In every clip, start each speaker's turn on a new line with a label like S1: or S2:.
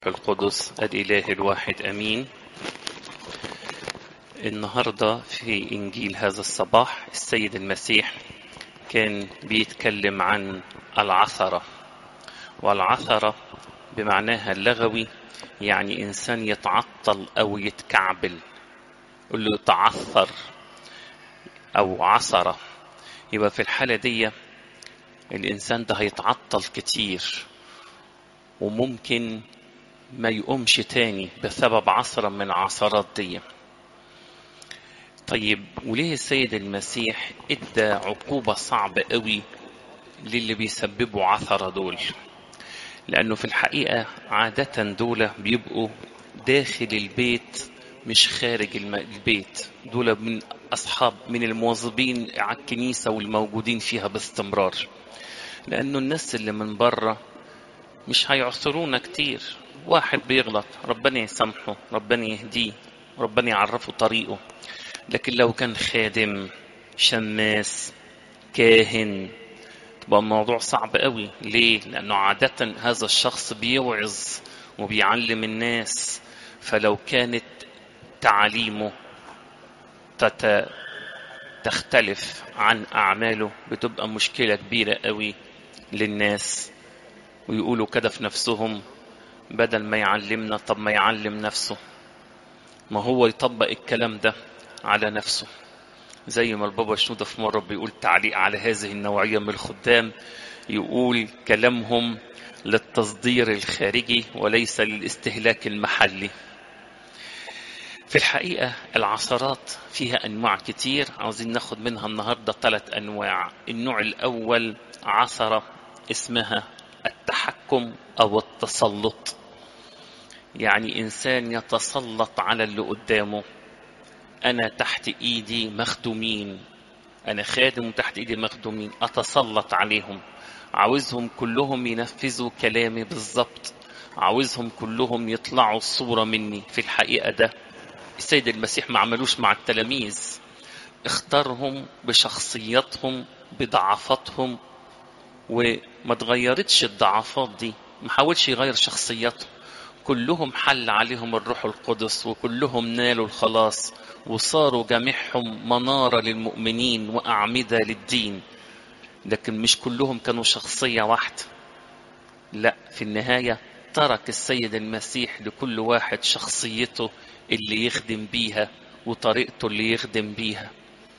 S1: القدس الإله الواحد أمين النهاردة في إنجيل هذا الصباح السيد المسيح كان بيتكلم عن العثرة والعثرة بمعناها اللغوي يعني إنسان يتعطل أو يتكعبل يقول له تعثر أو عثرة يبقى في الحالة دي الإنسان ده هيتعطل كتير وممكن ما يقومش تاني بسبب عثرة من عثرات دي طيب وليه السيد المسيح ادى عقوبة صعبة قوي للي بيسببوا عثرة دول لأنه في الحقيقة عادة دول بيبقوا داخل البيت مش خارج البيت دول من أصحاب من المواظبين على الكنيسة والموجودين فيها باستمرار لأنه الناس اللي من بره مش هيعثرونا كتير واحد بيغلط ربنا يسامحه ربنا يهديه ربنا يعرفه طريقه لكن لو كان خادم شماس كاهن تبقى الموضوع صعب قوي ليه لانه عاده هذا الشخص بيوعظ وبيعلم الناس فلو كانت تعاليمه تت... تختلف عن اعماله بتبقى مشكله كبيره قوي للناس ويقولوا كده في نفسهم بدل ما يعلمنا طب ما يعلم نفسه ما هو يطبق الكلام ده على نفسه زي ما البابا شنودة في مرة بيقول تعليق على هذه النوعية من الخدام يقول كلامهم للتصدير الخارجي وليس للاستهلاك المحلي في الحقيقة العصرات فيها أنواع كتير عاوزين ناخد منها النهاردة ثلاث أنواع النوع الأول عثرة اسمها التحكم أو التسلط يعني إنسان يتسلط على اللي قدامه أنا تحت إيدي مخدومين أنا خادم تحت إيدي مخدومين أتسلط عليهم عاوزهم كلهم ينفذوا كلامي بالظبط عاوزهم كلهم يطلعوا الصورة مني في الحقيقة ده السيد المسيح ما عملوش مع التلاميذ اختارهم بشخصياتهم بضعفاتهم وما تغيرتش الضعفات دي ما حاولش يغير شخصياتهم كلهم حل عليهم الروح القدس وكلهم نالوا الخلاص وصاروا جميعهم منارة للمؤمنين وأعمدة للدين لكن مش كلهم كانوا شخصية واحدة لا في النهاية ترك السيد المسيح لكل واحد شخصيته اللي يخدم بيها وطريقته اللي يخدم بيها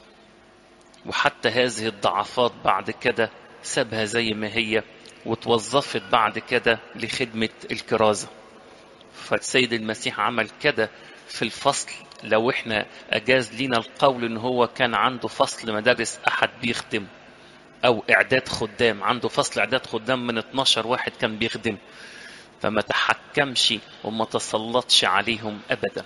S1: وحتى هذه الضعفات بعد كده سابها زي ما هي وتوظفت بعد كده لخدمة الكرازة فالسيد المسيح عمل كده في الفصل لو احنا اجاز لينا القول ان هو كان عنده فصل مدارس احد بيخدم او اعداد خدام عنده فصل اعداد خدام من 12 واحد كان بيخدم فما تحكمش وما تسلطش عليهم ابدا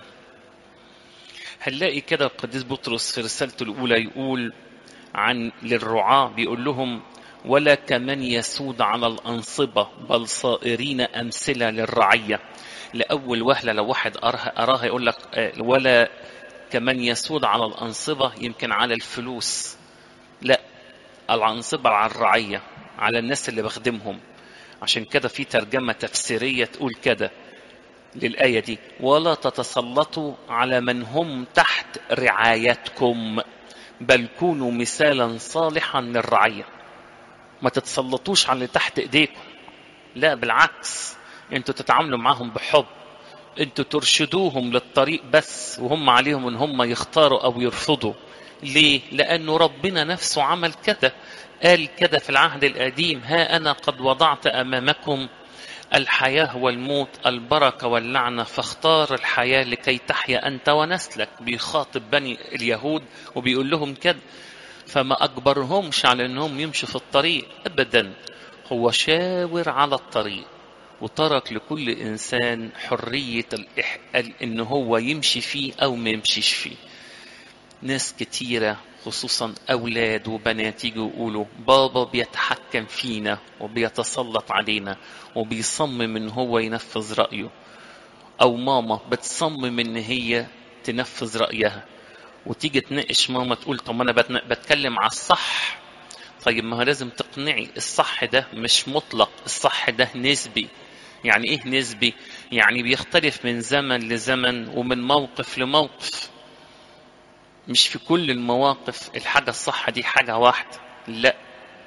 S1: هنلاقي كده القديس بطرس في رسالته الاولى يقول عن للرعاة بيقول لهم ولا كمن يسود على الأنصبة بل صائرين أمثلة للرعية لأول وهلة لو واحد أراها, أراها يقول لك ولا كمن يسود على الأنصبة يمكن على الفلوس لا الأنصبة على الرعية على الناس اللي بخدمهم عشان كده في ترجمة تفسيرية تقول كده للآية دي ولا تتسلطوا على من هم تحت رعايتكم بل كونوا مثالا صالحا للرعيه ما تتسلطوش على اللي تحت ايديكم لا بالعكس انتوا تتعاملوا معاهم بحب انتوا ترشدوهم للطريق بس وهم عليهم ان هم يختاروا او يرفضوا ليه لانه ربنا نفسه عمل كده قال كده في العهد القديم ها انا قد وضعت امامكم الحياة والموت البركة واللعنة فاختار الحياة لكي تحيا أنت ونسلك بيخاطب بني اليهود وبيقول لهم كده فما أجبرهمش على أنهم يمشوا في الطريق أبدا هو شاور على الطريق وترك لكل إنسان حرية الإح... إن هو يمشي فيه أو ما يمشيش فيه ناس كتيرة خصوصا أولاد وبنات يجوا يقولوا بابا بيتحكم فينا وبيتسلط علينا وبيصمم إن هو ينفذ رأيه أو ماما بتصمم إن هي تنفذ رأيها وتيجي تناقش ماما تقول طب انا بتكلم على الصح طيب ما هو لازم تقنعي الصح ده مش مطلق الصح ده نسبي يعني ايه نسبي يعني بيختلف من زمن لزمن ومن موقف لموقف مش في كل المواقف الحاجة الصح دي حاجة واحدة لا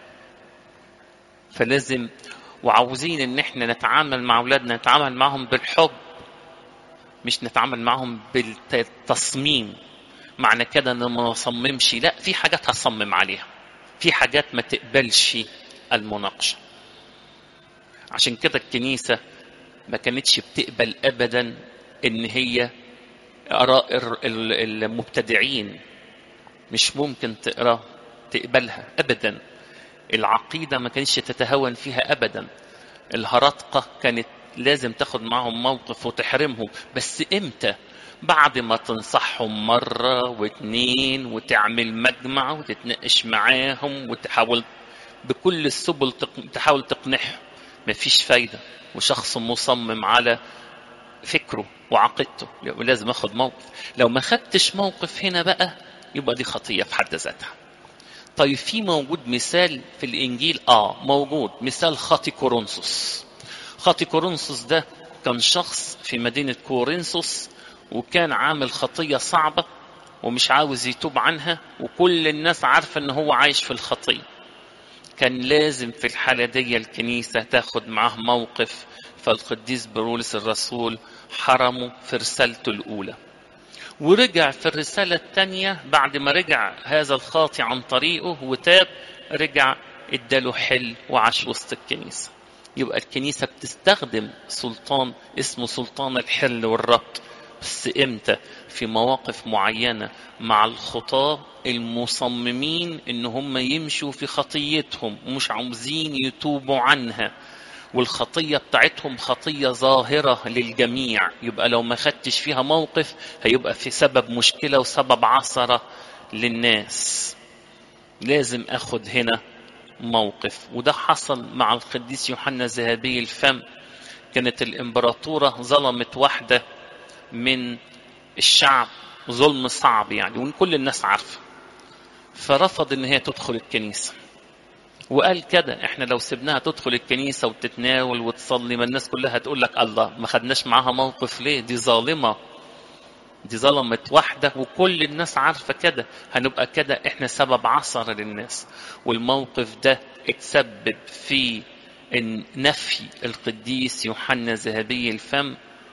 S1: فلازم وعاوزين ان احنا نتعامل مع اولادنا نتعامل معهم بالحب مش نتعامل معهم بالتصميم معنى كده ان ما نصممش لا في حاجات هصمم عليها في حاجات ما تقبلش المناقشه عشان كده الكنيسه ما كانتش بتقبل ابدا ان هي اراء المبتدعين مش ممكن تقرا تقبلها ابدا العقيده ما كانتش تتهاون فيها ابدا الهرطقه كانت لازم تاخد معهم موقف وتحرمهم بس امتى بعد ما تنصحهم مرة واتنين وتعمل مجمع وتتناقش معاهم وتحاول بكل السبل تحاول تقنعهم مفيش فايدة وشخص مصمم على فكره وعقيدته لازم اخد موقف لو ما خدتش موقف هنا بقى يبقى دي خطية في حد ذاتها طيب في موجود مثال في الانجيل اه موجود مثال خاطي كورنثوس خاطي كورنثوس ده كان شخص في مدينة كورنثوس وكان عامل خطية صعبة ومش عاوز يتوب عنها وكل الناس عارفة ان هو عايش في الخطية كان لازم في الحالة دي الكنيسة تاخد معاه موقف فالقديس بولس الرسول حرمه في رسالته الأولى ورجع في الرسالة الثانية بعد ما رجع هذا الخاطي عن طريقه وتاب رجع اداله حل وعاش وسط الكنيسة يبقى الكنيسة بتستخدم سلطان اسمه سلطان الحل والربط بس امتى في مواقف معينة مع الخطاة المصممين ان هم يمشوا في خطيتهم ومش عاوزين يتوبوا عنها والخطية بتاعتهم خطية ظاهرة للجميع يبقى لو ما خدتش فيها موقف هيبقى في سبب مشكلة وسبب عثرة للناس لازم اخد هنا موقف وده حصل مع القديس يوحنا ذهبي الفم كانت الامبراطورة ظلمت واحدة من الشعب ظلم صعب يعني وكل الناس عارفة فرفض ان هي تدخل الكنيسة وقال كده احنا لو سبناها تدخل الكنيسة وتتناول وتصلي ما الناس كلها هتقول لك الله ما خدناش معاها موقف ليه دي ظالمة دي ظلمت واحدة وكل الناس عارفة كده هنبقى كده احنا سبب عثرة للناس والموقف ده اتسبب في ان نفي القديس يوحنا ذهبي الفم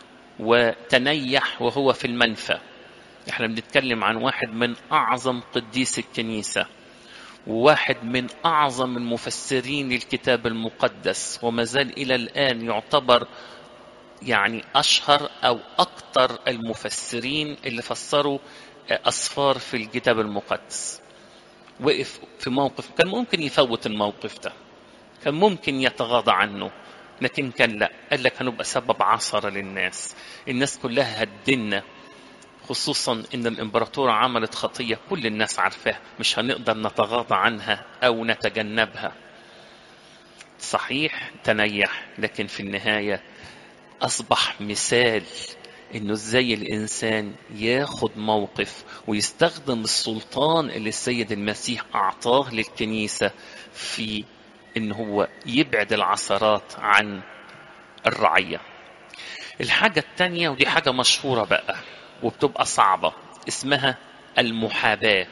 S1: وتنيح وهو في المنفى احنا بنتكلم عن واحد من اعظم قديس الكنيسه وواحد من اعظم المفسرين للكتاب المقدس وما زال الى الان يعتبر يعني اشهر او اكثر المفسرين اللي فسروا اسفار في الكتاب المقدس وقف في موقف كان ممكن يفوت الموقف ده كان ممكن يتغاضى عنه لكن كان لا قال لك هنبقى سبب عثرة للناس الناس كلها هتدنا خصوصا ان الامبراطورة عملت خطية كل الناس عارفاها مش هنقدر نتغاضى عنها او نتجنبها صحيح تنيح لكن في النهاية اصبح مثال انه ازاي الانسان ياخد موقف ويستخدم السلطان اللي السيد المسيح اعطاه للكنيسة في ان هو يبعد العثرات عن الرعية الحاجة التانية ودي حاجة مشهورة بقى وبتبقى صعبة اسمها المحاباة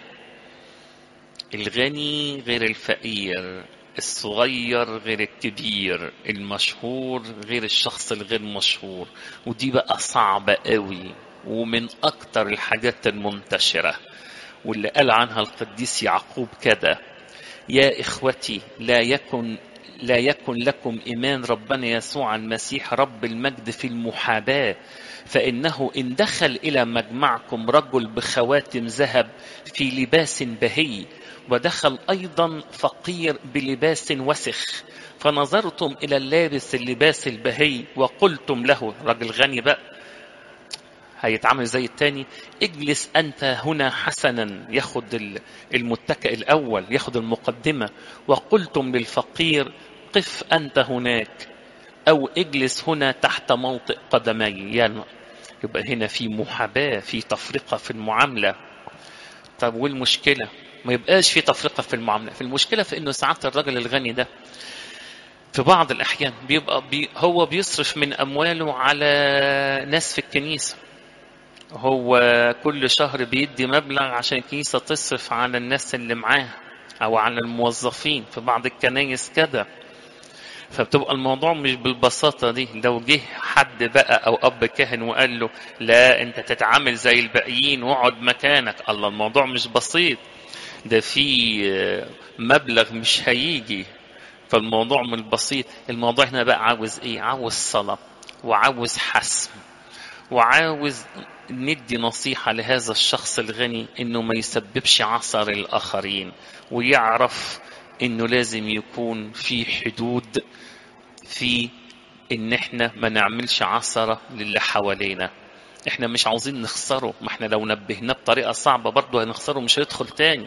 S1: الغني غير الفقير الصغير غير الكبير المشهور غير الشخص الغير مشهور ودي بقى صعبة قوي ومن أكتر الحاجات المنتشرة واللي قال عنها القديس يعقوب كده يا إخوتي لا يكن لا يكن لكم إيمان ربنا يسوع المسيح رب المجد في المحاباة فإنه إن دخل إلى مجمعكم رجل بخواتم ذهب في لباس بهي ودخل أيضا فقير بلباس وسخ فنظرتم إلى اللابس اللباس البهي وقلتم له رجل غني بقى هيتعامل زي التاني اجلس أنت هنا حسنا ياخد المتكئ الأول ياخد المقدمة وقلتم للفقير قف أنت هناك أو اجلس هنا تحت موطئ قدمي يعني يبقى هنا في محاباة في تفرقة في المعاملة طب والمشكلة ما يبقاش في تفرقة في المعاملة في المشكلة في انه ساعات الراجل الغني ده في بعض الأحيان بيبقى بي هو بيصرف من أمواله على ناس في الكنيسة هو كل شهر بيدي مبلغ عشان الكنيسة تصرف على الناس اللي معاه أو على الموظفين في بعض الكنايس كده فبتبقى الموضوع مش بالبساطة دي لو جه حد بقى أو أب كاهن وقال له لا أنت تتعامل زي الباقيين واقعد مكانك الله الموضوع مش بسيط ده في مبلغ مش هيجي فالموضوع مش بسيط الموضوع هنا بقى عاوز ايه عاوز صلاة وعاوز حسم وعاوز ندي نصيحة لهذا الشخص الغني انه ما يسببش عثر الاخرين ويعرف انه لازم يكون في حدود في ان احنا ما نعملش عثرة للي حوالينا احنا مش عاوزين نخسره ما احنا لو نبهناه بطريقة صعبة برضه هنخسره مش هيدخل تاني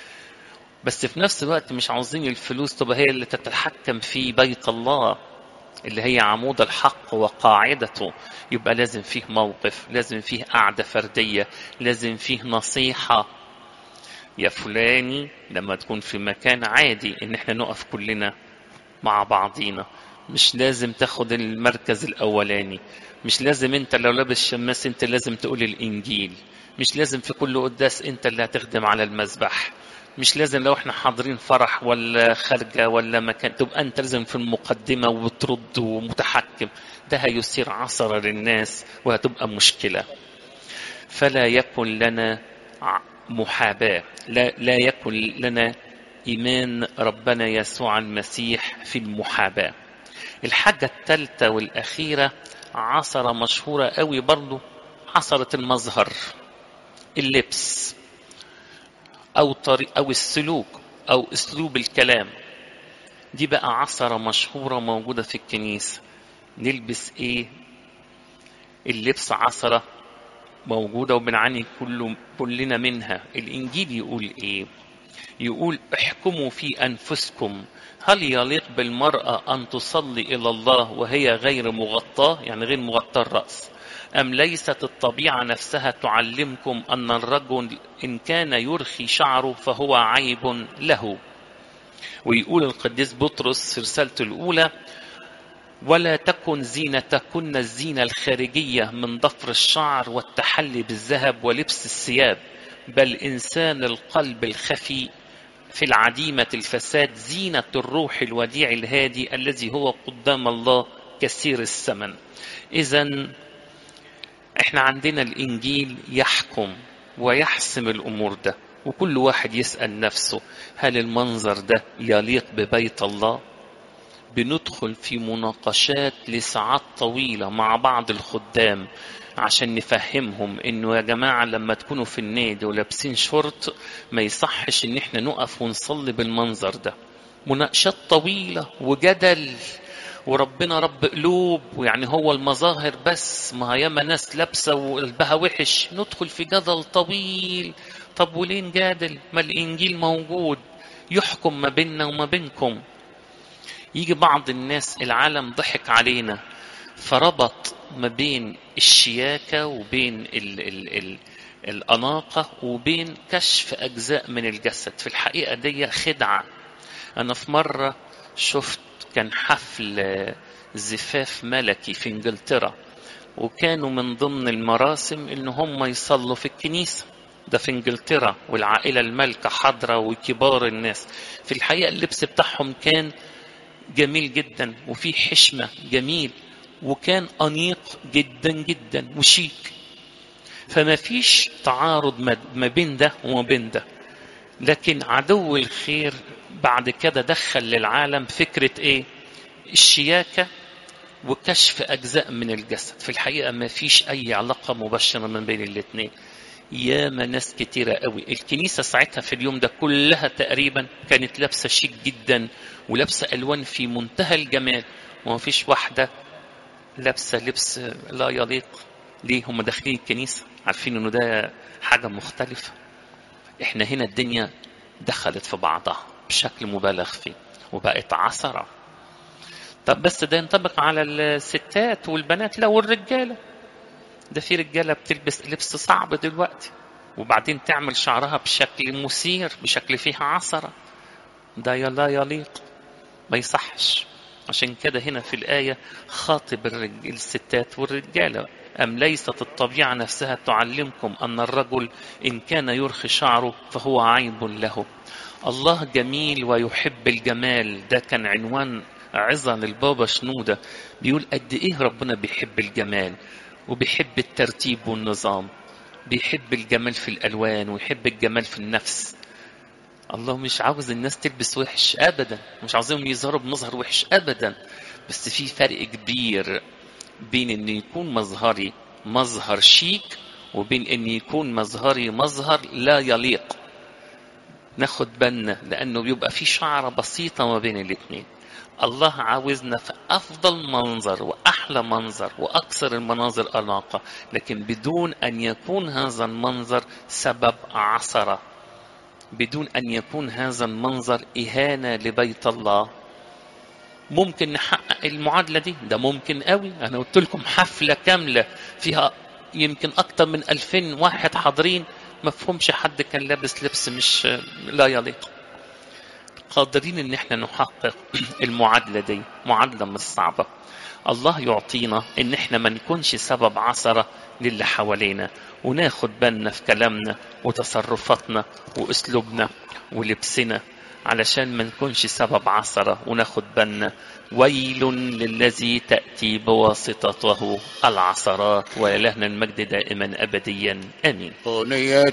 S1: بس في نفس الوقت مش عاوزين الفلوس تبقى هي اللي تتحكم في بيت الله اللي هي عمود الحق وقاعدته يبقى لازم فيه موقف لازم فيه قعدة فردية لازم فيه نصيحة يا فلاني لما تكون في مكان عادي ان احنا نقف كلنا مع بعضينا مش لازم تاخد المركز الاولاني مش لازم انت لو لابس شماس انت لازم تقول الانجيل مش لازم في كل قداس انت اللي هتخدم على المذبح مش لازم لو احنا حاضرين فرح ولا خارجه ولا مكان تبقى انت لازم في المقدمه وترد ومتحكم ده هيثير عثره للناس وهتبقى مشكله فلا يكن لنا محاباه لا لا يكن لنا ايمان ربنا يسوع المسيح في المحاباه الحاجه الثالثه والاخيره عثره مشهوره قوي برضو عثره المظهر اللبس أو طريق أو السلوك أو أسلوب الكلام دي بقى عصرة مشهورة موجودة في الكنيسة نلبس إيه اللبس عصرة موجودة وبنعاني كل كلنا منها الإنجيل يقول إيه يقول احكموا في أنفسكم هل يليق بالمرأة أن تصلي إلى الله وهي غير مغطاة يعني غير مغطاة الرأس أم ليست الطبيعة نفسها تعلمكم أن الرجل إن كان يرخي شعره فهو عيب له ويقول القديس بطرس في رسالته الأولى ولا تكن زينتكن الزينة الخارجية من ضفر الشعر والتحلي بالذهب ولبس الثياب بل إنسان القلب الخفي في العديمة الفساد زينة الروح الوديع الهادي الذي هو قدام الله كثير الثمن إذا احنا عندنا الانجيل يحكم ويحسم الامور ده وكل واحد يسال نفسه هل المنظر ده يليق ببيت الله بندخل في مناقشات لساعات طويله مع بعض الخدام عشان نفهمهم انه يا جماعه لما تكونوا في النادي ولابسين شورت ما يصحش ان احنا نقف ونصلي بالمنظر ده مناقشات طويله وجدل وربنا رب قلوب ويعني هو المظاهر بس ما ياما ناس لابسه وقلبها وحش ندخل في جدل طويل طب وليه نجادل ما الانجيل موجود يحكم ما بيننا وما بينكم يجي بعض الناس العالم ضحك علينا فربط ما بين الشياكة وبين ال ال ال الأناقة وبين كشف أجزاء من الجسد في الحقيقة دي خدعة أنا في مرة شفت كان حفل زفاف ملكي في انجلترا وكانوا من ضمن المراسم ان هم يصلوا في الكنيسه ده في انجلترا والعائله المالكه حاضره وكبار الناس في الحقيقه اللبس بتاعهم كان جميل جدا وفي حشمه جميل وكان انيق جدا جدا وشيك فما فيش تعارض ما بين ده وما بين ده لكن عدو الخير بعد كده دخل للعالم فكرة ايه الشياكة وكشف أجزاء من الجسد في الحقيقة ما فيش أي علاقة مباشرة من بين الاثنين ياما ناس كتيرة قوي الكنيسة ساعتها في اليوم ده كلها تقريبا كانت لابسة شيك جدا ولابسة ألوان في منتهى الجمال وما فيش واحدة لابسة لبس لا يليق ليه هم داخلين الكنيسة عارفين انه ده حاجة مختلفة احنا هنا الدنيا دخلت في بعضها بشكل مبالغ فيه وبقت عثرة طب بس ده ينطبق على الستات والبنات لا والرجالة ده في رجالة بتلبس لبس صعب دلوقتي وبعدين تعمل شعرها بشكل مثير بشكل فيه عثرة ده لا يليق ما يصحش عشان كده هنا في الآية خاطب الرج... الستات والرجالة أم ليست الطبيعة نفسها تعلمكم أن الرجل إن كان يرخي شعره فهو عيب له الله جميل ويحب الجمال ده كان عنوان عظة للبابا شنودة بيقول قد إيه ربنا بيحب الجمال وبيحب الترتيب والنظام بيحب الجمال في الألوان ويحب الجمال في النفس الله مش عاوز الناس تلبس وحش ابدا مش عاوزهم يظهروا بمظهر وحش ابدا بس في فرق كبير بين ان يكون مظهري مظهر شيك وبين ان يكون مظهري مظهر لا يليق ناخد بالنا لانه بيبقى في شعره بسيطه ما بين الاثنين الله عاوزنا في افضل منظر واحلى منظر واكثر المناظر اناقه لكن بدون ان يكون هذا المنظر سبب عثره بدون ان يكون هذا المنظر اهانه لبيت الله ممكن نحقق المعادله دي ده ممكن قوي انا قلت لكم حفله كامله فيها يمكن اكتر من 2000 واحد حاضرين ما فهمش حد كان لابس لبس مش لا يليق قادرين ان احنا نحقق المعادله دي معادله مش صعبه الله يعطينا ان احنا ما نكونش سبب عثره للي حوالينا وناخد بالنا في كلامنا وتصرفاتنا واسلوبنا ولبسنا علشان ما نكونش سبب عثرة وناخد بالنا ويل للذي تأتي بواسطته العثرات ولهنا المجد دائما أبديا آمين
S2: أغنية